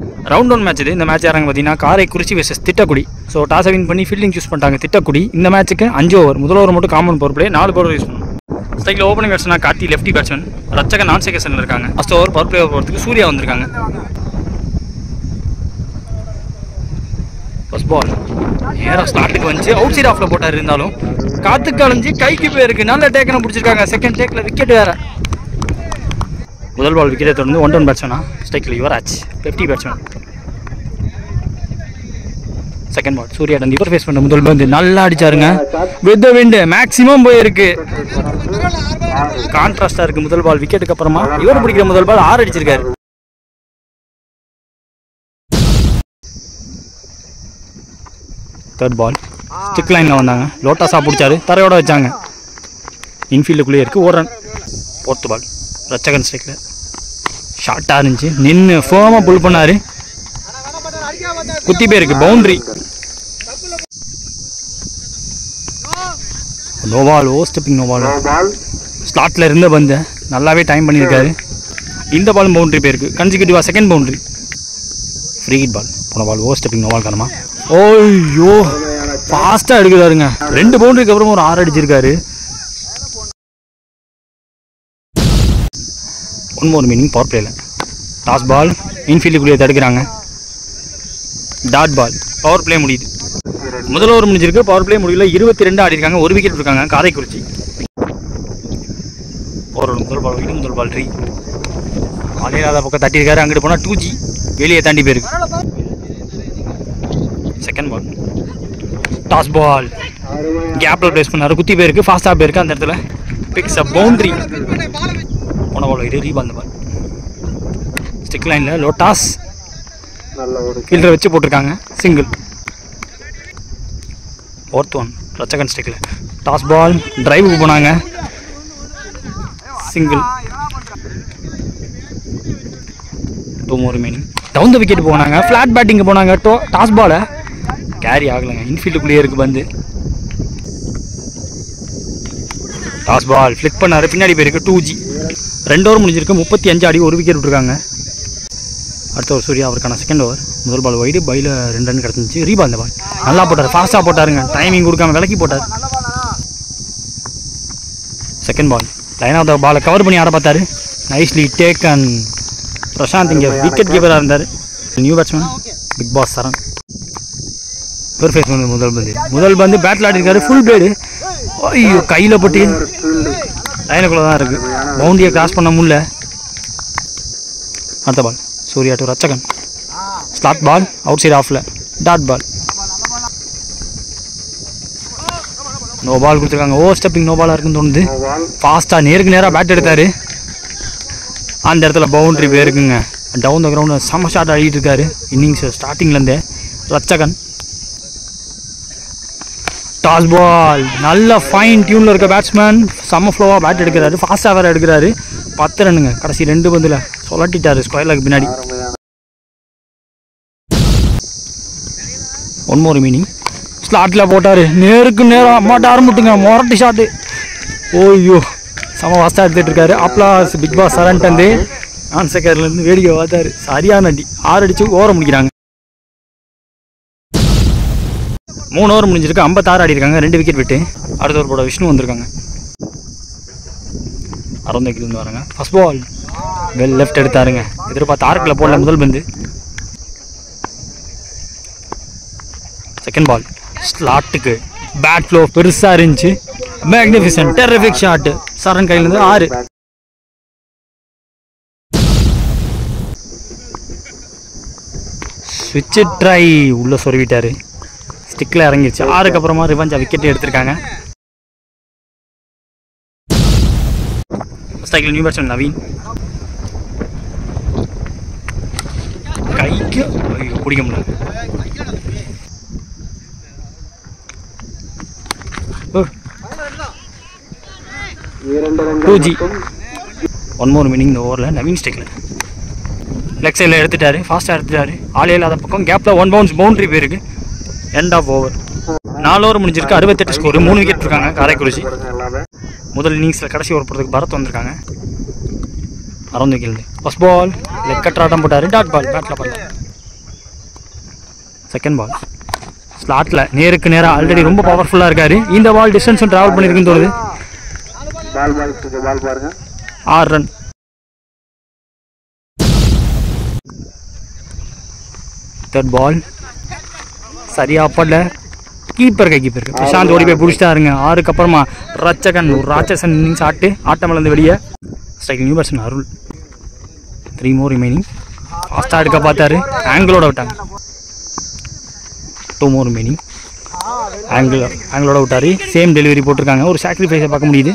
round one match இது இந்த match யாராங்க பார்த்தீங்கன்னா காரைக்குறிச்சி வெர்சஸ் திட்டக்குடி ஸோ டாஸை வின் பண்ணி ஃபீல்டிங் சூஸ் பண்ணிட்டாங்க திட்டக்குடி இந்த மேட்ச்சுக்கு அஞ்சு ஓவர் முதல் ஓவர் மட்டும் காமன் பவர் பிளே நாலு பவர் யூஸ் பண்ணணும் ஸ்ட்ரைக்கில் ஓப்பனிங் பேட்ஸ்னா கார்த்தி லெஃப்டி பேட்ஸ்மேன் ரச்சக நான் செகஷனில் இருக்காங்க ஃபஸ்ட் ஓவர் பவர் பிளே போகிறதுக்கு சூர்யா வந்திருக்காங்க ஃபர்ஸ்ட் பால் நேராக ஸ்டார்ட்டுக்கு வந்துச்சு அவுட் சைட் ஆஃப்ல போட்டார் இருந்தாலும் காத்து களைஞ்சு கைக்கு போயிருக்கு நல்ல டேக்கனை பிடிச்சிருக்காங்க செகண்ட் டேக்கில் விக்கெட் வேற முதல் பால் விக்கெட்டை தொடர்ந்து ஒன் டவுன் பேட்ஸ்மேனா ஸ்ட்ரைக்கில் Yuvraj lefty batsman second ball Surya டன் இவர் ஃபேஸ் பண்ண முதல் பந்து நல்லா அடிச்சாருங்க வித் விண்டு மேக்ஸிமம் போயிருக்கு கான்ட்ராஸ்டா இருக்கு முதல் பால் விக்கெட்டுக்கு அப்புறமா இவர் பிடிக்கிற முதல் பால் ஆறு அடிச்சிருக்காரு தேர்ட் பால் ஸ்டிக் லைனில் வந்தாங்க லோட்டாஸாக பிடிச்சாரு தரையோட வச்சாங்க இன்ஃபீல்டுக்குள்ளேயே இருக்குது ஒரு ரன் ஃபோர்த்து பால் ரச்சகன் ஸ்ட்ரைக்கில் ஷார்ட்டாக இருந்துச்சு நின்று ஃபேமாக புல் பண்ணார் குத்தி போயிருக்கு பவுண்ட்ரி நோவால் ஓ ஸ்டெப்பிங் நோவால் ஸ்லாட்டில் இருந்த பந்து நல்லாவே டைம் பண்ணியிருக்காரு இந்த பாலும் பவுண்ட்ரி போயிருக்கு கன்சிக்யூட்டிவாக second boundary free hit ball போன பால் ஓ ஸ்டெப்பிங் நோவால் காரணமா ஓய்யோ ஃபாஸ்ட்டாக எடுக்கிறாருங்க ரெண்டு பவுண்டரிக்கு அப்புறம் ஒரு ஆறு அடிச்சிருக்காரு ஒன் மோர் மீனிங் பவர் பிளேல டாஸ் பால் இன்ஃபீல்டுக்குள்ளேயே தடுக்கிறாங்க டாட் பால் பவர் பிளே முடியுது முதல் ஓவர் முடிஞ்சிருக்கு பவர் பிளே முடியல இருபத்தி ரெண்டு ஆடி இருக்காங்க ஒரு விக்கெட் இருக்காங்க காரைக்குறிச்சி ஒரு முதல் பால் வைக்கிட்டு முதல் பால் ட்ரீ ஆலையிலாத பக்கம் தட்டியிருக்காரு அங்கிட்டு போனால் டூ ஜி வெளியே தாண்டி போயிருக்கு செகண்ட் பால் டாஸ் பால் கேப்பில் ப்ளேஸ் பண்ணாரு குத்தி போயிருக்கு ஃபாஸ்ட்டாக போயிருக்கு அந்த இடத்துல பிக்ஸ் அ பவுண்ட்ரி போன பால் இது ரீபால் பால் ஸ்டிக் லைனில் லோட்டாஸ் ஃபீல்டரை வச்சு போட்டிருக்காங்க சிங்கிள் ஃபோர்த் ஒன் ரச்சகன் ஸ்டிக்கில் டாஸ் பால் டிரைவுக்கு போனாங்க single two more meaning down the wicket போனாங்க ஃப்ளாட் பேட்டிங்கு போனாங்க டோ டாஸ் பாலை கேரி ஆகலைங்க இன்ஃபீல்டுக்குள்ளேயே இருக்கு பந்து டாஸ் பால் ஃப்ளிக் பண்ணாரு பின்னாடி போயிருக்கு டூ ஜி ரெண்டு ஓவர் முடிஞ்சிருக்கு முப்பத்தி அஞ்சு அடி ஒரு விக்கெட் விட்டுருக்காங்க அடுத்த ஒரு சூர்யா அவருக்கான செகண்ட் ஓவர் முதல் பால் வைடு பையில் ரெண்டு ரன் கிடந்துச்சு ரீபால் இந்த பால் நல்லா போட்டார் ஃபாஸ்ட்டாக போட்டாருங்க டைமிங் கொடுக்காம விலக்கி போட்டார் second ball line off the பாலை கவர் பண்ணி ஆட பார்த்தாரு நைஸ்லி டேக் அண்ட் பிரசாந்த் இங்கே விக்கெட் கீப்பராக இருந்தார் new batsman big boss Saran இவர் ஃபேஸ் பண்ணது முதல் பந்து முதல் பந்து பேட்டில் ஆடிருக்காரு ஃபுல் பிளேடு ஐயோ கையில் பட்டு லைனுக்குள்ளே தான் இருக்குது பவுண்டியை கிராஸ் பண்ண முடியல அடுத்த ball Surya to Rachagan slot ball outside ஆஃபில் டாட் பால் நோ பால் கொடுத்துருக்காங்க ஓவர் ஸ்டெப்பிங் நோ பாலாக இருக்குன்னு தோணுது ஃபாஸ்ட்டாக நேருக்கு நேராக பேட் எடுத்தார் அந்த இடத்துல பவுண்ட்ரி போயிருக்குங்க டவுன் த கிரவுண்ட் செம்ம ஷாட் ஆடிட்டு இருக்காரு இன்னிங்ஸ் ஸ்டார்டிங்லேருந்தே ரச்சகன் டாஸ் பால் நல்ல ஃபைன் டியூனில் இருக்க பேட்ஸ்மேன் செம்ம ஃப்ளோவாக பேட் எடுக்கிறாரு ஃபாஸ்ட்டாக வேறு எடுக்கிறாரு பத்து ரன்னுங்க கடைசி ரெண்டு பந்தில் சொலட்டிட்டாரு ஸ்கொயர்லுக்கு பின்னாடி ஒன் மோர் மீனிங் ஸ்லாட்டில் போட்டார் நேருக்கு நேரம் அம்மாட்ட ஆரம்பிட்டுங்க மொரட்டு ஷாட்டு ஓய்யோ செம வாஸ்டாக எடுத்துகிட்டு இருக்காரு அப்ளாஸ் பிக் பாஸ் சரண்ட் வந்து ஆன் செகண்ட்லேருந்து வேடிக்கை பார்த்தாரு சரியான அடி ஆறு அடிச்சு ஓர முடிக்கிறாங்க மூணு ஓவர் முடிஞ்சிருக்கு ஐம்பத்தாறு ஆடி இருக்காங்க ரெண்டு விக்கெட் விட்டு அடுத்த ஒரு போட விஷ்ணு வந்திருக்காங்க அறந்தக்கிலிருந்து வராங்க ஃபர்ஸ்ட் பால் வெல் லெஃப்ட் எடுத்தாருங்க எதிர்பார்த்து ஆர்க்கில் போடல முதல் பந்து செகண்ட் பால் ஸ்லாட்டுக்கு பேட் ஃப்ளோ பெருசாக இருந்துச்சு மேக்னிஃபிசன்ட் டெரிஃபிக் ஷாட் சரண் கையிலேருந்து ஆறு ஸ்விட்ச் ட்ரை உள்ள சொருவிட்டாரு ஸ்டிக்கில் இறங்கிருச்சு ஆறுக்கு அப்புறமா ரிவஞ்சா விக்கெட் எடுத்திருக்காங்க ஸ்ட்ரைக்கில் நியூ பேட்ஸ்மேன் நவீன் கைக்கு ஐயோ பிடிக்க முடியல டூ ஜி ஒன் மோர் மீனிங் இந்த ஓவரில் நவீன் ஸ்டிக்கில் லெக் சைடில் எடுத்துட்டாரு ஃபாஸ்ட்டாக எடுத்துட்டாரு ஆளே இல்லாத பக்கம் கேப்பில் ஒன் பவுன்ஸ் பவுண்டரி போயிருக்கு எண்ட் ஆஃப் ஓவர் நாலு ஓவர் முடிஞ்சிருக்கு அறுபத்தெட்டு ஸ்கோர் மூணு விக்கெட் இருக்காங்க காரைக்குறிச்சி முதல் இன்னிங்ஸில் கடைசி ஓவர் போகிறதுக்கு பரத் வந்திருக்காங்க அறந்து wicket first ball leg cutter ஆட்டம் போட்டார் டாட் பால் பேட்டில் பண்ணல செகண்ட் பால் ஸ்லாட்டில் நேருக்கு நேராக ஆல்ரெடி ரொம்ப பவர்ஃபுல்லாக இருக்காரு இந்த பால் டிஸ்டன்ஸும் ட்ராவல் பண்ணியிருக்குன்னு தோணுது பால் பால் பால் பாருங்க ஆறு ரன் தேர்ட் பால் சரியா படல கீப்பர் கை கீப்பர் பிரசாந்த் ஓடி போய் பிடிச்சிட்டாருங்க ஆறுக்கு அப்புறமா ரச்சகன் ஒரு ராட்சசன் இன்னிங்ஸ் ஆட்டு ஆட்டம் இழந்து வெளியே strike new person Arul three more remaining ஃபாஸ்ட்டாக எடுக்க பார்த்தாரு ஆங்கிளோட விட்டாங்க டூ மோர் ரிமைனிங் ஆங்கிள் ஆங்கிளோட விட்டாரு சேம் டெலிவரி போட்டிருக்காங்க ஒரு சாக்ரிஃபைஸை பார்க்க முடியுது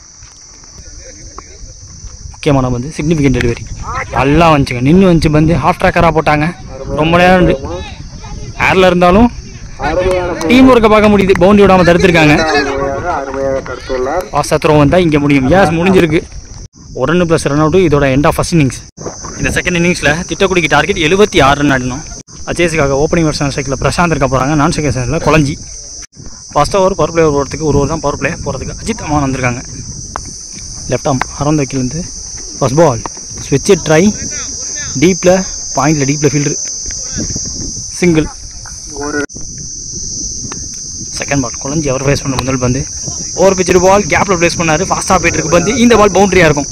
முக்கியமான வந்து சிக்னிஃபிகண்ட் டெலிவரி நல்லா வந்துச்சுங்க நின்று வந்துச்சு வந்து ஹாஃப் ட்ராக்கராக போட்டாங்க ரொம்ப நேரம் இருந்து ஏரில் இருந்தாலும் அருமையான டீம் ஒர்க்கை பார்க்க முடியுது பவுண்டரி விடாமல் தடுத்துருக்காங்க அருமையாக அருமையாக தடுத்துள்ளார் ஃபாஸ்ட் த்ரோ வந்தால் இங்கே முடியும் ஏஸ் முடிஞ்சிருக்கு ஒரு ரன் ப்ளஸ் ரன் அவுட்டு இதோட எண்ட் ஆஃப் ஃபர்ஸ்ட் இன்னிங்ஸ் இந்த செகண்ட் இன்னிங்ஸில் திட்டக்குடிக்கு டார்கெட் எழுபத்தி ஆறு ரன் ஆடணும் அச்சேஸுக்காக ஓப்பனிங் வருஷன் ஸ்ட்ரைக்கில் பிரசாந்த் இருக்க போகிறாங்க நான் செகண்ட் செகண்டில் குழஞ்சி ஃபர்ஸ்ட் ஓவர் பவர் பிளே போகிறதுக்கு ஒரு ஓவர் தான் பவர் பிளே போகிறதுக்கு அஜித் அம்மான் வந்திருக்காங்க left arm around வைக்கிலேருந்து first ball ஸ்விட்ச் ட்ரை டீப்பில் பாயிண்டில் டீப்பில் ஃபீல்டர் சிங்கிள் ஒரு செகண்ட் பால் குழஞ்சி அவர் ஃபேஸ் பண்ண முதல் பந்து ஓவர் பிச்சர் பால் கேப்பில் ப்ளேஸ் பண்ணாரு ஃபாஸ்ட்டாக போயிட்டு இருக்கு பந்து இந்த பால் பவுண்டரியாக இருக்கும்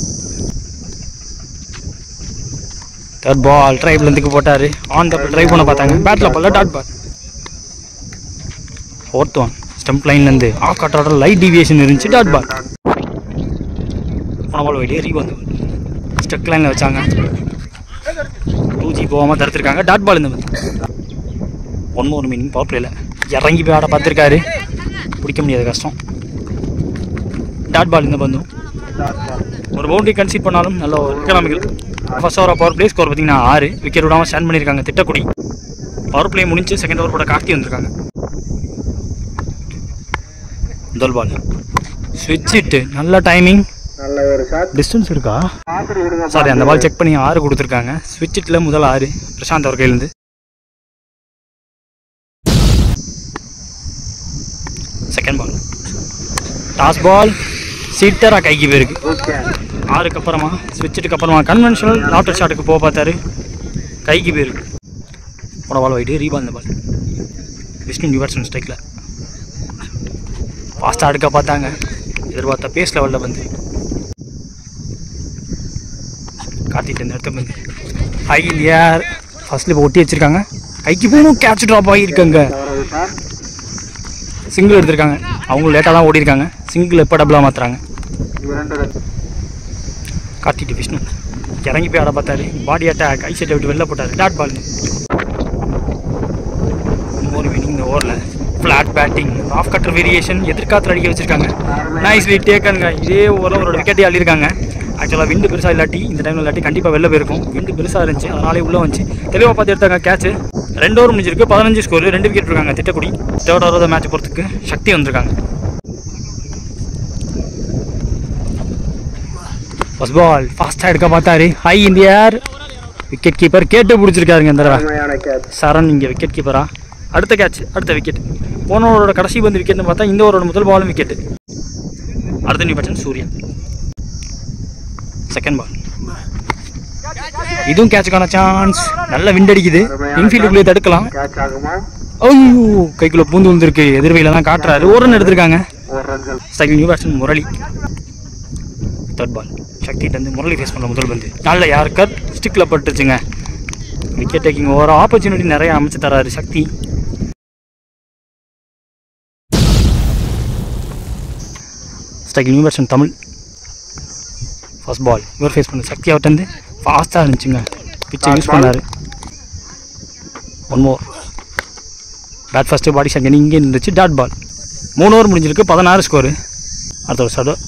தேர்ட் பால் ட்ரைப்லேருந்துக்கு போட்டார் ஆன் த ட்ரை பண்ண பார்த்தாங்க பேட்டில் ball dot ball fourth one stump லைன்லேருந்து ஆஃப் கட்டோட லைட் டிவியேஷன் இருந்துச்சு டாட் பால் போன பால் வெளியே ரீ வந்து ஸ்டெக் லைனில் வச்சாங்க டூ ஜி போகாமல் தடுத்துருக்காங்க டாட் பால் இந்த பந்து ஒன் மோர் மீனிங் பவர் பிளேல இறங்கி போய் ஆட பார்த்துருக்காரு பிடிக்க முடியாது கஷ்டம் டாட் பால் இந்த பந்தும் ஒரு பவுண்டரி கன்சீட் பண்ணாலும் நல்ல ஒரு economical first over power play score பார்த்தீங்கன்னா ஆறு விக்கெட் விடாமல் ஸ்டாண்ட் பண்ணியிருக்காங்க திட்டக்குடி பவர் பிளே முடிஞ்சு செகண்ட் ஓவர் கூட கார்த்தி வந்திருக்காங்க முதல் பால் ஸ்விட்ச் இட்டு நல்ல டைமிங் நல்ல ஒரு ஷாட் டிஸ்டன்ஸ் இருக்கா பார்த்துட்டு விடுங்க சாரி அந்த பால் செக் பண்ணி ஆறு கொடுத்துருக்காங்க ஸ்விட்ச் இட்டில் முதல் ஆறு பிரசாந்த் அவர் கையிலேருந்து செகண்ட் பால் டாஸ் பால் சீட்டராக கைக்கு போயிருக்கு ஓகே ஆறுக்கு அப்புறமா ஸ்விட்சுக்கு அப்புறமா கன்வென்ஷனல் லாட்டர் ஷாட்டுக்கு போக பார்த்தாரு கைக்கு போயிருக்கு போன பால் போயிட்டு ரீபால் இந்த பால் விஷ்ணு நியூவர்சன் ஸ்ட்ரைக்கில் ஃபாஸ்ட்டாக அடுக்க பார்த்தாங்க எதிர்பார்த்த பேஸ் லெவலில் வந்து காட்டிட்டு இந்த இடத்த வந்து ஹை ஏர் ஃபர்ஸ்ட்ல இப்போ ஒட்டி வச்சிருக்காங்க கைக்கு போகணும் கேட்ச் ட்ராப் ஆகியிருக்காங்க ஒரு ஷாட் சிங்கிள் எடுத்திருக்காங்க அவங்க லேட்டாக தான் ஓடி இருக்காங்க சிங்கிள் எப்போ டபுளாக மாற்றுறாங்க இரண்டு ரன் காட்டிட்டு விஷ்ணு இறங்கி போய் ஆட பார்த்தாரு பாடி அட்டாக் ஐ செட்டை விட்டு வெளில போட்டார் டாட் பால் ஒரு வினிங் இந்த ஓவரில் flat batting off cutter variation எதிர்காத்துல அடிக்க வச்சிருக்காங்க நைஸ்லி டேக்கனுங்க இதே ஓவரில் அவரோட விக்கெட்டே அள்ளியிருக்காங்க ஆக்சுவலாக விண்டு பெருசாக இல்லாட்டி இந்த டைமில் இல்லாட்டி கண்டிப்பாக வெளில போயிருக்கும் விண்டு பெருசாக இருந்துச்சு அதனாலே உள்ளே வந்துச்சு தெளிவாக பார்த்து எடுத்தாங்க கேட்ச் ரெண்டு ஓவர் முடிஞ்சிருக்கு பதினஞ்சு ஸ்கோர் ரெண்டு விக்கெட் இருக்காங்க திட்டக்குடி தேர்ட் ஓவர் மேட்ச் போகிறதுக்கு சக்தி வந்திருக்காங்க ஃபர்ஸ்ட் பால் ஃபாஸ்ட்டாக எடுக்க பார்த்தாரு ஹை இந்த ஏர் விக்கெட் கீப்பர் கேட்டு பிடிச்சிருக்காருங்க இந்த தடவை அருமையான கேட்ச் சரண் இங்கே விக்கெட் கீப்பரா அடுத்த கேட்ச் அடுத்த விக்கெட் போன ஓவரோட கடைசி வந்து விக்கெட்னு பார்த்தா இந்த ஓவரோட முதல் பாலும் விக்கெட் அடுத்த new batsman Surya second ball இதுவும் கேட்சுக்கான சான்ஸ் நல்ல wind அடிக்குது இன்ஃபீல்டுக்குள்ளேயே தடுக்கலாம் கேட்ச் ஆகுமா ஐயோ கைக்குள்ள பூந்து வந்திருக்கு எதிர்வையில் தான் காட்டுறாரு ஒரு ரன் எடுத்திருக்காங்க ஒரு ரன்கள் second new batsman Murali third ball சக்திகிட்ட வந்து முரளி ஃபேஸ் பண்ண முதல் பந்து நல்ல யார் கட் ஸ்டிக்கில் பட்டுருச்சுங்க விக்கெட் டேக்கிங் ஓவர் ஆப்பர்ச்சுனிட்டி நிறைய அமைச்சு தராரு Sakthi strike new batsman Tamil first ball இவர் ஃபேஸ் பண்ண சக்தி அவர்கிட்ட வந்து ஃபாஸ்ட்டாக இருந்துச்சுங்க பிச்சை யூஸ் பண்ணார் one more bat first body second இங்கே இருந்துச்சு டாட் பால் மூணு ஓவர் முடிஞ்சிருக்கு பதினாறு ஸ்கோரு அடுத்த ஒரு சடோ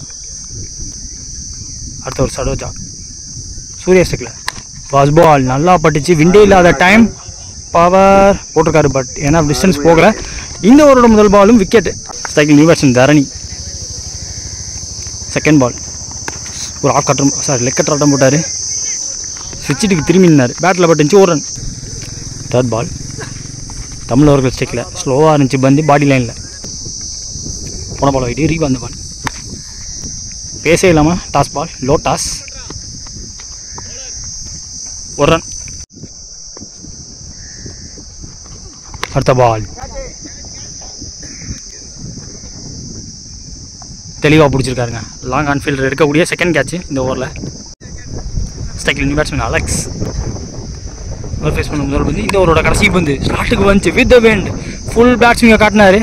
அடுத்த ஒரு சடோஜா சூர்யா ஸ்டிக்கில் பாஸ் பால் நல்லா பட்டுச்சு விண்டே இல்லாத டைம் பவர் போட்டிருக்காரு பட் ஏன்னா டிஸ்டன்ஸ் போகல இந்த ஓவரோட முதல் பாலும் விக்கெட் ஸ்ட்ரைக்கில் new batsman Dharani second ball ஒரு ஆஃப் கட்டம் சாரி லெக் கட்டர் ஆட்டம் போட்டார் ஸ்விட்சுக்கு திரும்பி நின்னார் பேட்டில் பட்டுச்சு ஒரு ரன் தேர்ட் பால் தமிழ் அவர்கள் ஸ்டெக்கில் ஸ்லோவாக இருந்துச்சு பந்து பாடி லைனில் போன பால் ஆகிட்டு ரீ வந்த பால் பேசவே இல்லாமல் டாஸ் பால் லோ டாஸ் ஒரு ரன் அடுத்த பால் தெளிவாக பிடிச்சிருக்காருங்க லாங் ஆன் ஃபீல்டர் எடுக்கக்கூடிய செகண்ட் கேட்ச் இந்த ஓவரில் ஸ்டைக்கில் நியூ பேட்ஸ்மேன் அலெக்ஸ் அவர் ஃபேஸ் பண்ண முதல் பந்து இந்த ஓவரோட கடைசி பந்து ஸ்டார்ட்டுக்கு வந்துச்சு வித் த வெண்ட் ஃபுல் பேட்ஸ்மிங்கை காட்டினாரு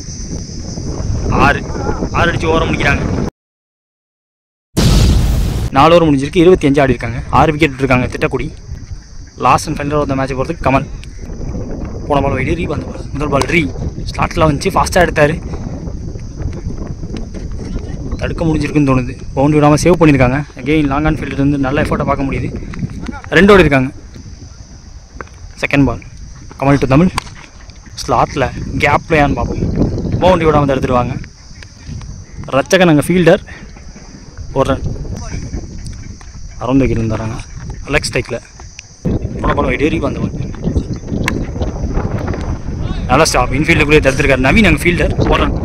ஆறு ஆறு அடிச்சு ஓரம் முடிக்கிறாங்க நாலு ஓவர் முடிஞ்சிருக்கு இருபத்தி அஞ்சு ஆடி இருக்காங்க ஆறு விக்கெட் விட்டுருக்காங்க Thittakudi last and final of the match போகிறதுக்கு கமல் போன பால் வைடு ரீ வந்த பால் முதல் பால் ரீ ஸ்லாட்டில் வந்துச்சு ஃபாஸ்ட்டாக எடுத்தார் தடுக்க முடிஞ்சிருக்குன்னு தோணுது பவுண்டரி விடாமல் சேவ் பண்ணியிருக்காங்க அகெயின் லாங் ஆன் ஃபீல்டு இருந்து நல்ல எஃபர்ட்டை பார்க்க முடியுது ரெண்டு ஓடி இருக்காங்க second ball Kamal to Tamil ஸ்லாட்டில் கேப் பிளேயான்னு பார்ப்போம் பவுண்டரி விடாமல் தடுத்துருவாங்க ரச்சகன் அங்கே ஃபீல்டர் ஒரு ரன் அரௌண்ட் வைக்கிட்டு இருந்தாராங்க அலெக்ஸ் டைக்கில் போன பால் வைடு ரீ வந்த பால் நல்ல ஸ்டாப் இன்ஃபீல்டுக்குள்ளேயே தடுத்துருக்காரு நவீன் அங்கே ஃபீல்டர் ஒரு ரன்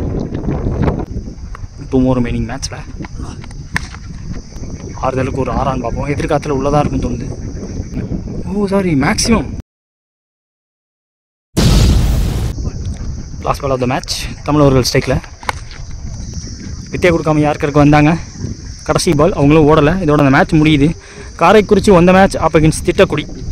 டூ மோர் ரிமைனிங் மேட்ச்சில் ஆறுதலுக்கு ஒரு ஆறான்னு பார்ப்போம் எதிர்காலத்தில் உள்ளதாக இருக்கும் தோணுது oh sorry maximum last ball of the match Tamil அவர்கள் ஸ்ட்ரைக்கில் வித்தியா கொடுக்காம யாருக்கருக்கு வந்தாங்க கடைசி பால் அவங்களும் ஓடலை இதோட அந்த மேட்ச் முடியுது காரைக்குறிச்சி வந்த மேட்ச் அப்போ அகேன்ஸ்ட் திட்டக்குடி